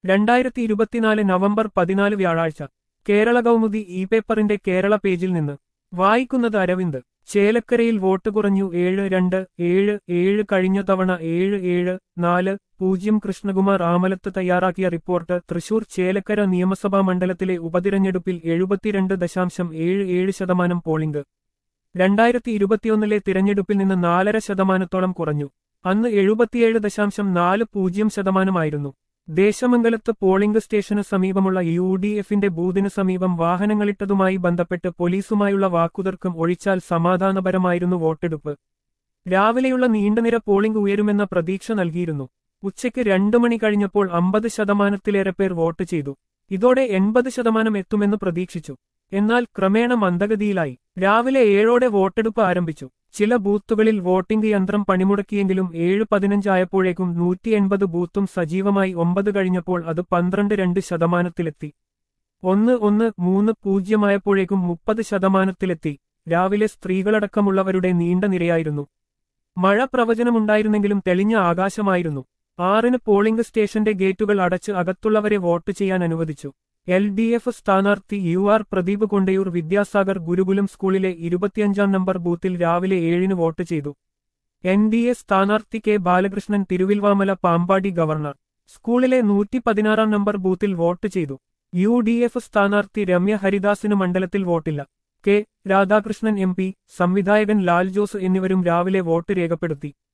രണ്ടായിരത്തി ഇരുപത്തിനാല് നവംബർ പതിനാല് വ്യാഴാഴ്ച കേരള കൗമുദി ഇ പേപ്പറിന്റെ കേരള പേജിൽ നിന്ന് വായിക്കുന്നത് അരവിന്ദ് ചേലക്കരയിൽ വോട്ട് കുറഞ്ഞു ഏഴ് രണ്ട് ഏഴ് ഏഴ് കഴിഞ്ഞ തവണ ഏഴ് ഏഴ് നാല് പൂജ്യം കൃഷ്ണകുമാർ ആമലത്ത് തയ്യാറാക്കിയ റിപ്പോർട്ട് തൃശൂർ ചേലക്കര നിയമസഭാ മണ്ഡലത്തിലെ ഉപതിരഞ്ഞെടുപ്പിൽ എഴുപത്തിരണ്ട് ദശാംശം ഏഴ് ഏഴ് ശതമാനം പോളിംഗ് രണ്ടായിരത്തി ഇരുപത്തിയൊന്നിലെ തിരഞ്ഞെടുപ്പിൽ നിന്ന് നാലര ശതമാനത്തോളം കുറഞ്ഞു അന്ന് എഴുപത്തിയേഴ് ദശാംശം നാല് പൂജ്യം ശതമാനമായിരുന്നു ദേശമംഗലത്ത് പോളിംഗ് സ്റ്റേഷന് സമീപമുള്ള യു ഡി എഫിന്റെ ബൂതിന് സമീപം വാഹനങ്ങളിട്ടതുമായി ബന്ധപ്പെട്ട് പോലീസുമായുള്ള വാക്കുതർക്കം ഒഴിച്ചാൽ സമാധാനപരമായിരുന്നു വോട്ടെടുപ്പ് രാവിലെയുള്ള നീണ്ടനിര പോളിംഗ് ഉയരുമെന്ന പ്രതീക്ഷ നൽകിയിരുന്നു ഉച്ചയ്ക്ക് രണ്ടു മണി കഴിഞ്ഞപ്പോൾ അമ്പത് ശതമാനത്തിലേറെ പേർ വോട്ട് ചെയ്തു ഇതോടെ എൺപത് ശതമാനം എത്തുമെന്ന് പ്രതീക്ഷിച്ചു എന്നാൽ ക്രമേണ മന്ദഗതിയിലായി രാവിലെ ഏഴോടെ വോട്ടെടുപ്പ് ആരംഭിച്ചു ചില ബൂത്തുകളിൽ വോട്ടിംഗ് യന്ത്രം പണിമുടക്കിയെങ്കിലും ഏഴ് പതിനഞ്ചായപ്പോഴേക്കും നൂറ്റി എൺപത് ബൂത്തും സജീവമായി ഒമ്പത് കഴിഞ്ഞപ്പോൾ അത് പന്ത്രണ്ട് രണ്ട് ശതമാനത്തിലെത്തി ഒന്ന് ഒന്ന് മൂന്ന് പൂജ്യമായപ്പോഴേക്കും മുപ്പത് ശതമാനത്തിലെത്തി രാവിലെ സ്ത്രീകളടക്കമുള്ളവരുടെ നീണ്ട നിരയായിരുന്നു മഴ പ്രവചനമുണ്ടായിരുന്നെങ്കിലും തെളിഞ്ഞ ആകാശമായിരുന്നു ആറിന് പോളിംഗ് സ്റ്റേഷന്റെ ഗേറ്റുകൾ അടച്ച് അകത്തുള്ളവരെ വോട്ട് ചെയ്യാൻ അനുവദിച്ചു എൽ ഡി എഫ് സ്ഥാനാർത്ഥി യു ആർ പ്രദീപ് കൊണ്ടയൂർ വിദ്യാസാഗർ ഗുരുകുലം സ്കൂളിലെ ഇരുപത്തിയഞ്ചാം നമ്പർ ബൂത്തിൽ രാവിലെ ഏഴിന് വോട്ട് ചെയ്തു എൻ ഡി എ സ്ഥാനാർത്ഥി കെ ബാലകൃഷ്ണൻ തിരുവിൽവാമല പാമ്പാടി ഗവർണർ സ്കൂളിലെ നൂറ്റി പതിനാറാം നമ്പർ ബൂത്തിൽ വോട്ട് ചെയ്തു യു ഡി എഫ് സ്ഥാനാർത്ഥി രമ്യ ഹരിദാസിന് മണ്ഡലത്തിൽ വോട്ടില്ല കെ രാധാകൃഷ്ണൻ എം പി സംവിധായകൻ ലാൽ ജോസ് എന്നിവരും രാവിലെ വോട്ട് രേഖപ്പെടുത്തി